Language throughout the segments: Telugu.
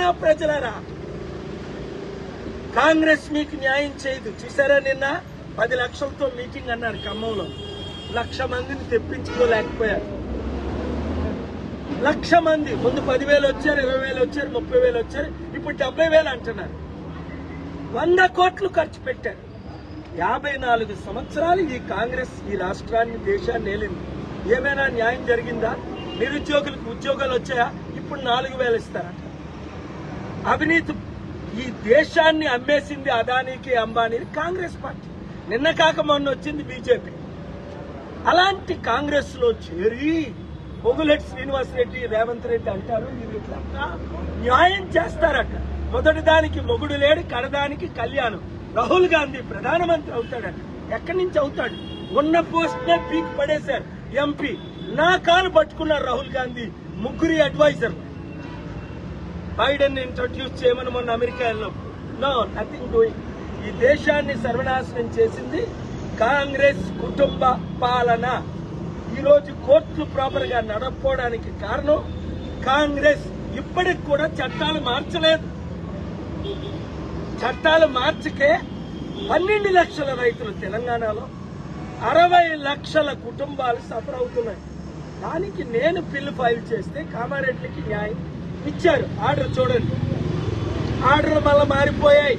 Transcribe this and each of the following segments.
ప్రజలరా కాంగ్రెస్ మీకు న్యాయం చేయదు చూసారా నిన్న పది లక్షలతో మీటింగ్ అన్నారు ఖమ్మంలో లక్ష మందిని తెప్పించుకోలేకపోయారు లక్ష మంది ముందు పదివేలు వచ్చారు ఇరవై వేలు వచ్చారు ముప్పై వేలు వచ్చారు ఇప్పుడు డెబ్బై వేలు అంటున్నారు వంద కోట్లు ఖర్చు పెట్టారు యాభై నాలుగు సంవత్సరాలు ఈ కాంగ్రెస్ ఈ రాష్ట్రాన్ని దేశాన్ని ఏలింది ఏమైనా న్యాయం జరిగిందా నిరుద్యోగులకు ఉద్యోగాలు వచ్చాయా ఇప్పుడు నాలుగు వేలు ఇస్తారట అవినీతి ఈ దేశాన్ని అమ్మేసింది అదానికి అంబానీ కాంగ్రెస్ పార్టీ నిన్న కాక మొన్న వచ్చింది బీజేపీ అలాంటి కాంగ్రెస్ లో చేరి పొగులెట్టి శ్రీనివాసరెడ్డి రేవంత్ రెడ్డి అంటారు మీరు ఇట్లా న్యాయం చేస్తారట మొదటి దానికి మొగుడు లేడు కడదానికి కళ్యాణం రాహుల్ గాంధీ ప్రధానమంత్రి అవుతాడట ఎక్కడి నుంచి అవుతాడు ఉన్న పోస్ట్ నే పీక్ పడేశారు ఎంపీ నా కాలు పట్టుకున్నారు రాహుల్ గాంధీ ముగ్గురి అడ్వైజర్ బైడెన్ ఇంట్రొడ్యూస్ చేయమని మొన్న అమెరికా వెళ్ళినప్పుడు నో నథింగ్ డూయింగ్ ఈ దేశాన్ని సర్వనాశనం చేసింది కాంగ్రెస్ కుటుంబ పాలన ఈ రోజు కోర్టులు ప్రాపర్ గా నడపడానికి కారణం కాంగ్రెస్ ఇప్పటికి కూడా చట్టాలు మార్చలేదు చట్టాలు మార్చకే పన్నెండు లక్షల రైతులు తెలంగాణలో అరవై లక్షల కుటుంబాలు సఫర్ అవుతున్నాయి దానికి నేను బిల్లు ఫైల్ చేస్తే కామారెడ్డికి న్యాయం ఇచ్చారు ఆర్డర్ చూడండి ఆర్డర్ మళ్ళీ మారిపోయాయి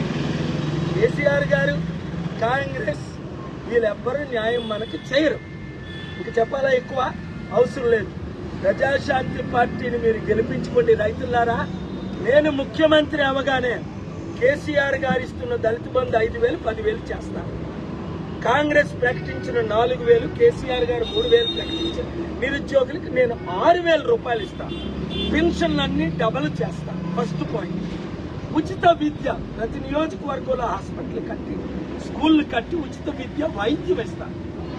కేసీఆర్ గారు కాంగ్రెస్ వీళ్ళెవ్వరూ న్యాయం మనకు చేయరు ఇంక చెప్పాలా ఎక్కువ అవసరం లేదు ప్రజాశాంతి పార్టీని మీరు గెలిపించుకోండి రైతులారా నేను ముఖ్యమంత్రి అవగానే కేసీఆర్ గారు ఇస్తున్న దళిత బంధు ఐదు వేలు పదివేలు చేస్తాను కాంగ్రెస్ ప్రకటించిన నాలుగు వేలు కేసీఆర్ గారు మూడు వేలు ప్రకటించారు నిరుద్యోగులకు నేను ఆరు వేల రూపాయలు ఇస్తాను పెన్షన్లన్నీ డబల్ చేస్తాను ఫస్ట్ పాయింట్ ఉచిత విద్య ప్రతి నియోజకవర్గంలో హాస్పిటల్ కట్టి స్కూల్ కట్టి ఉచిత విద్య వైద్యం ఇస్తాను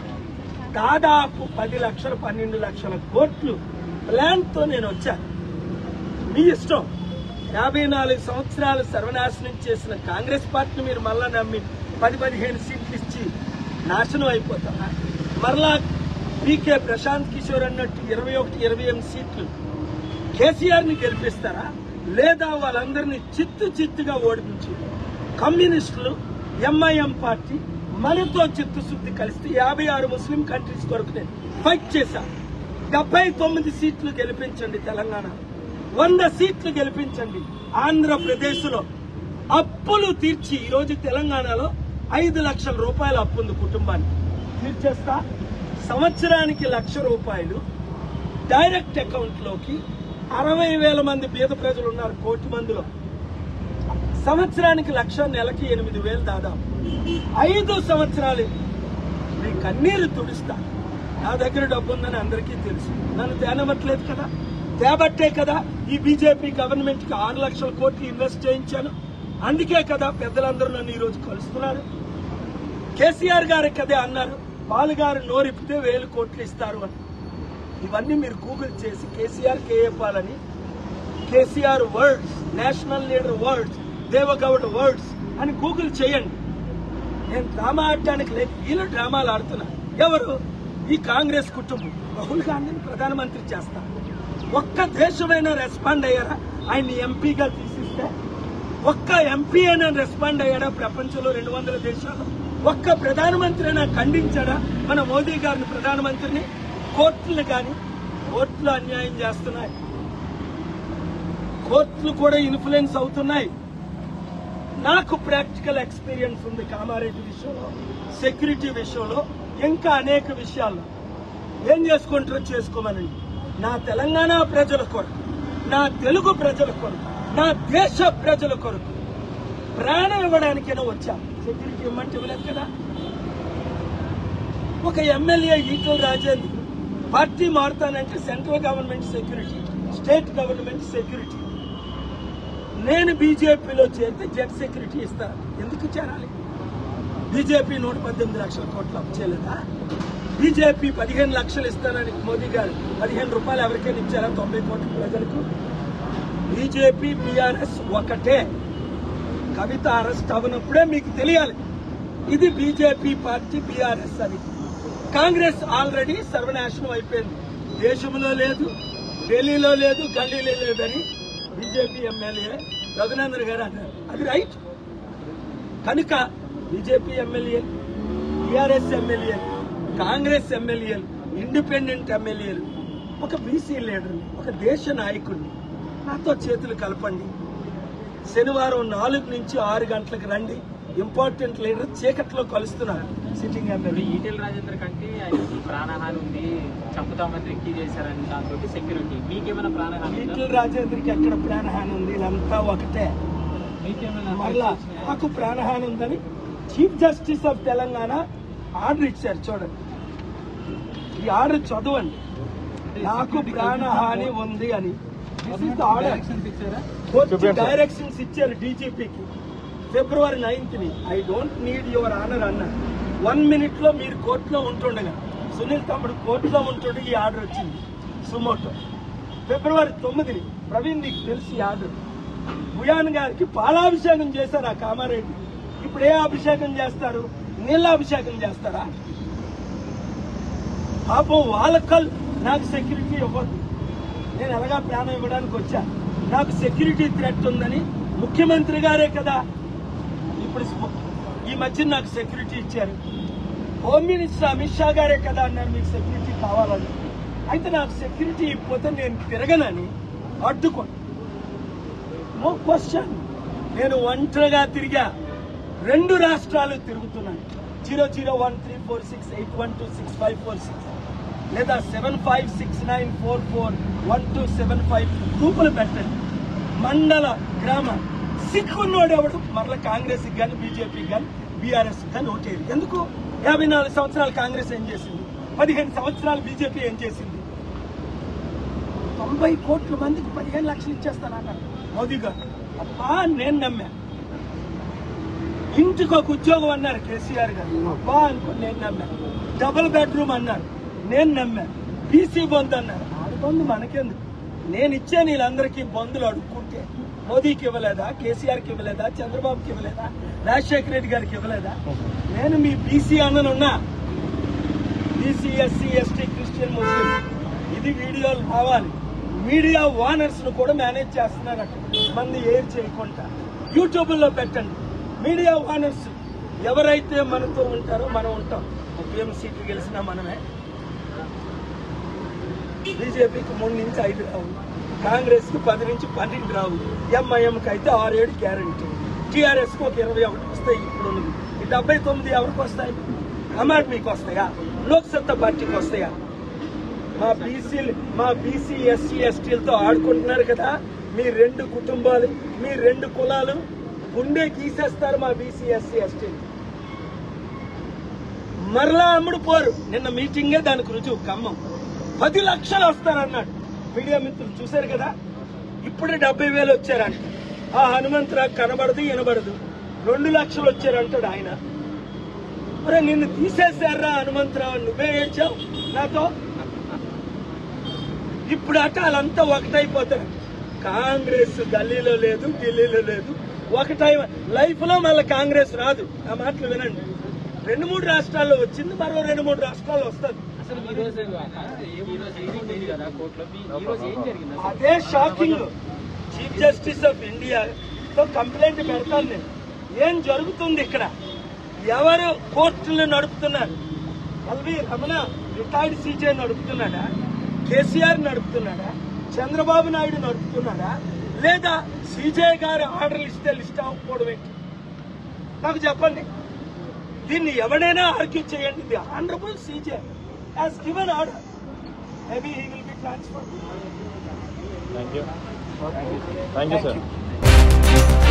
దాదాపు పది లక్షల పన్నెండు లక్షల కోట్లు ప్లాన్ తో నేను వచ్చాను మీ ఇష్టం యాభై నాలుగు సంవత్సరాలు సర్వనాశనం చేసిన కాంగ్రెస్ పార్టీని మీరు మళ్ళా నమ్మి పది పదిహేను సీట్లు ఇచ్చి నాశనం అయిపోతారా మరలా పీకే ప్రశాంత్ కిషోర్ అన్నట్టు ఇరవై ఒకటి ఇరవై ఎనిమిది సీట్లు కేసీఆర్ ని గెలిపిస్తారా లేదా వాళ్ళందరినీ చిత్తు చిత్తుగా ఓడిపించి కమ్యూనిస్టులు ఎంఐఎం పార్టీ మనతో చిత్తశుద్ధి కలిస్తే యాభై ఆరు ముస్లిం కంట్రీస్ కొరకు నేను ఫైట్ చేశా డెబ్బై తొమ్మిది సీట్లు గెలిపించండి తెలంగాణ వంద సీట్లు గెలిపించండి ఆంధ్రప్రదేశ్ లో అప్పులు తీర్చి ఈ రోజు తెలంగాణలో ఐదు లక్షల రూపాయల అప్పు ఉంది కుటుంబానికి తీర్చేస్తా సంవత్సరానికి లక్ష రూపాయలు డైరెక్ట్ అకౌంట్ లోకి అరవై వేల మంది పేద ప్రజలు ఉన్నారు కోటి మందిలో సంవత్సరానికి లక్ష నెలకి ఎనిమిది వేలు దాదాపు ఐదు సంవత్సరాలు మీ కన్నీరు తుడుస్తా నా దగ్గర డబ్బు ఉందని అందరికీ తెలుసు నన్ను తేనవట్లేదు కదా తేబట్టే కదా ఈ బీజేపీ గవర్నమెంట్ కి ఆరు లక్షల కోట్లు ఇన్వెస్ట్ చేయించాను అందుకే కదా పెద్దలందరూ నన్ను ఈ రోజు కలుస్తున్నారు కేసీఆర్ గారు కదే అన్నారు పాలు గారు నోరిప్పితే వేలు కోట్లు ఇస్తారు అని ఇవన్నీ మీరు గూగుల్ చేసి కేసీఆర్ కేఏపాలని KCR words national leader words Devegowda words అని గూగుల్ చేయండి నేను డ్రామా ఆడటానికి లేదు వీళ్ళు డ్రామాలు ఆడుతున్నా ఎవరు ఈ కాంగ్రెస్ కుటుంబం రాహుల్ గాంధీని ప్రధానమంత్రి చేస్తా ఒక్క దేశమైనా రెస్పాండ్ అయ్యారా ఆయన ఎంపీగా తీసిస్తే ఒక్క ఎంపీ అయినా రెస్పాండ్ అయ్యాడా ప్రపంచంలో రెండు వందల దేశాలు ఒక్క ప్రధానమంత్రి అయినా ఖండించాడా మన మోదీ గారిని ప్రధానమంత్రిని కోర్టులు కానీ కోర్టులు అన్యాయం చేస్తున్నాయి కోర్టులు కూడా ఇన్ఫ్లుయెన్స్ అవుతున్నాయి నాకు ప్రాక్టికల్ ఎక్స్పీరియన్స్ ఉంది కామారెడ్డి విషయంలో సెక్యూరిటీ విషయంలో ఇంకా అనేక విషయాల్లో ఏం చేసుకుంటారో చేసుకోమనండి నా తెలంగాణ ప్రజల కొరకు నా తెలుగు ప్రజల కొరకు నా దేశ ప్రజల కొరకు ప్రాణం ఇవ్వడానికైనా వచ్చా సెక్యూరిటీ ఇవ్వమంటే ఇవ్వలేదు కదా ఒక ఎమ్మెల్యే ఈటల రాజేంద్ర పార్టీ మారుతానంటే central government security state government security నేను బీజేపీలో చేరితే జెట్ సెక్యూరిటీ ఇస్తాను ఎందుకు చేరాలి బీజేపీ నూట పద్దెనిమిది లక్షల కోట్లు అప్పు చేయలేదా బీజేపీ పదిహేను లక్షలు ఇస్తానని మోదీ గారు పదిహేను రూపాయలు ఎవరికైనా ఇచ్చారా తొంభై కోట్ల ప్రజలకు బీజేపీ బీఆర్ఎస్ ఒకటే కవిత అరెస్ట్ అవనప్పుడే మీకు తెలియాలి ఇది బీజేపీ పార్టీ బీఆర్ఎస్ అని కాంగ్రెస్ ఆల్రెడీ సర్వనాశనం అయిపోయింది దేశంలో లేదు ఢిల్లీలో లేదు గల్లీలో లేదని బీజేపీ ఎమ్మెల్యే రఘునందన్ గారు అన్నారు అది రైట్ కనుక BJP MLA TRS MLA Congress ఎమ్మెల్యేలు ఇండిపెండెంట్ ఎమ్మెల్యేలు ఒక బీసీ లీడర్ని ఒక దేశ నాయకుడిని నాతో చేతులు కలపండి శనివారం నాలుగు నుంచి ఆరు గంటలకు రండి ఇంపార్టెంట్ లీడర్ చీకట్లో కలుస్తున్నారు సిట్టింగ్ ఇప్పుడు ఎమ్మెల్యే ఈటెల రాజేందర్ కంటే ఆయనకి ప్రాణహాని ఉంది చంపుతామని రెక్కి చేశారని దాంతో సెక్యూరిటీ మీకేమైనా ప్రాణహాని ఉందా? ఈటల రాజేంద్రకి ఎక్కడ ప్రాణహాని ఉంది వీళ్ళంతా ఒకటే మీకేమైనా మరలా నాకు ప్రాణహాని ఉందని chief justice of Telangana order ఇచ్చారు చూడండి ఈ ఆర్డర్ చదవండి నాకు ప్రాణహాని ఉంది అని this is the order court directions ఇచ్చారు డీజీపీకి ఫిబ్రవరి నైన్త్ ని I don't need your honour అన్న వన్ మినిట్ లో మీరు కోర్టులో ఉంటుండగా సునీల్ తమ్ముడు కోర్టులో ఉంటుండే ఈ ఆర్డర్ వచ్చింది సుమోటో ఫిబ్రవరి తొమ్మిదిని ప్రవీణ్ నీకు తెలిసి ఈ ఆర్డర్ భుయాన్ గారికి పాలాభిషేకం చేశారు ఆ కామారెడ్డి ఇప్పుడు ఏ అభిషేకం చేస్తారు నీళ్ళ అభిషేకం చేస్తారా పాపం వాళ్ళ కళ్ళు నాకు సెక్యూరిటీ ఇవ్వద్దు నేను ఎలాగా ప్రాణం ఇవ్వడానికి వచ్చా నాకు సెక్యూరిటీ థ్రెట్ ఉందని ముఖ్యమంత్రి గారే కదా ఇప్పుడు స్మ- ఈ మధ్య నాకు సెక్యూరిటీ ఇచ్చారు హోమ్ మినిస్టర్ అమిత్ షా గారే కదా అన్నారు మీకు సెక్యూరిటీ కావాలని అయితే నాకు సెక్యూరిటీ ఇవ్వకపోతే నేను తిరగనని అడ్డుకోండి నో క్వశ్చన్ నేను ఒంటరిగా తిరిగా రెండు రాష్ట్రాలు తిరుగుతున్నాను zero zero one three four six eight one two six five four six లేదా seven five six nine four four one two seven five గ్రూపులు పెట్టండి మండల గ్రామ సిక్కున్నోడు ఎవడు మరల కాంగ్రెస్ కానీ బీజేపీ కానీ బీఆర్ఎస్ కానీ ఓటేది ఎందుకు యాభై నాలుగు సంవత్సరాలు కాంగ్రెస్ ఏం చేసింది పదిహేను సంవత్సరాలు బీజేపీ ఏం చేసింది తొంభై కోట్ల మందికి పదిహేను లక్షలు ఇచ్చేస్తానన్నారు మోదీ గారు అబ్బా నేను నమ్మా ఇంటికి ఒక ఉద్యోగం అన్నారు కేసీఆర్ గారు అబ్బా అనుకుని నేను నమ్మా డబుల్ బెడ్రూమ్ అన్నారు నేను నమ్మా బీసీ బంద్ అన్నారు ఆడ బంద్ మనకెందుకు నేను ఇచ్చే వీళ్ళందరికీ బంధులు అడుక్కుంటే మోదీకి ఇవ్వలేదా కేసీఆర్కి ఇవ్వలేదా చంద్రబాబుకి ఇవ్వలేదా రాజశేఖర రెడ్డి గారికి ఇవ్వలేదా నేను మీ బీసీ అన్ననున్నా BC SC ST Christian Muslim ఇది వీడియోలు రావాలి మీడియా ఓనర్స్ ను కూడా మేనేజ్ చేస్తున్నారట మంది ఏర్ చేయకుండా యూట్యూబ్ లో పెట్టండి మీడియా ఓనర్స్ ఎవరైతే మనతో ఉంటారో మనం ఉంటాం ముప్పై ఎనిమిది సీట్లు గెలిచినా మనమే బీజేపీకి మూడు నుంచి ఐదు రావు కాంగ్రెస్ కి పది నుంచి పన్నెండు రావు ఎంఐఎంకి అయితే ఆరు ఏడు గ్యారంటీ టీఆర్ఎస్ కి ఒక ఇరవై ఒకటి వస్తాయి ఇప్పుడు ఉన్నది ఈ డెబ్బై తొమ్మిది ఎవరికి వస్తాయి ఆమ్ ఆద్మీకి వస్తాయా లోక్సత్తా పార్టీకి వస్తాయా మా బీసీలు మా బీసీ ఎస్సీ ఎస్టీలతో ఆడుకుంటున్నారు కదా మీ రెండు కుటుంబాలు మీ రెండు కులాలు గుండె గీసేస్తారు మా బీసీ ఎస్సీ ఎస్టీలు మరలా అమ్ముడు పోరు నిన్న మీటింగే దానికి రుజువు ఖమ్మం పది లక్షలు వస్తారన్నాడు మీడియా మిత్రులు చూశారు కదా ఇప్పుడే డెబ్బై వేలు వచ్చారంట ఆ హనుమంతరావు కనబడదు వినబడదు రెండు లక్షలు వచ్చారంటాడు ఆయన మరి నిన్ను తీసేశారా హనుమంతరావు అని నువ్వే ఏడ్చావు నాతో ఇప్పుడు అట వాళ్ళంతా ఒకటైపోతారు కాంగ్రెస్ గల్లీలో లేదు ఢిల్లీలో లేదు ఒకటై లైఫ్ లో మళ్ళీ కాంగ్రెస్ రాదు ఆ మాటలు వినండి రెండు మూడు రాష్ట్రాల్లో వచ్చింది మరో రెండు మూడు రాష్ట్రాల్లో వస్తుంది అసలు ఈ రోజు ఈ రోజు హీరింగ్ ఉంది కదా కోర్టులో మీ- ఈ రోజు ఏం జరిగింది అసలు? అదే shocking chief justice of India తో కంప్లైంట్ పెడతాను నేను ఏం జరుగుతుంది ఇక్కడ ఎవరు కోర్టులు నడుపుతున్నారు ఎల్వి రమణ రిటైర్డ్ సీజే నడుపుతున్నాడా కేసీఆర్ నడుపుతున్నాడా చంద్రబాబు నాయుడు నడుపుతున్నాడా లేదా సీజే గారు ఆర్డర్లు ఇస్తే లిస్ట్ అవ్వకపోవడం ఏంటి నాకు చెప్పండి దీన్ని ఎవడైనా ఆర్గ్యూ చేయండి the honourable CJ has given order maybe he will be transfer Thank you. Thank you, sir.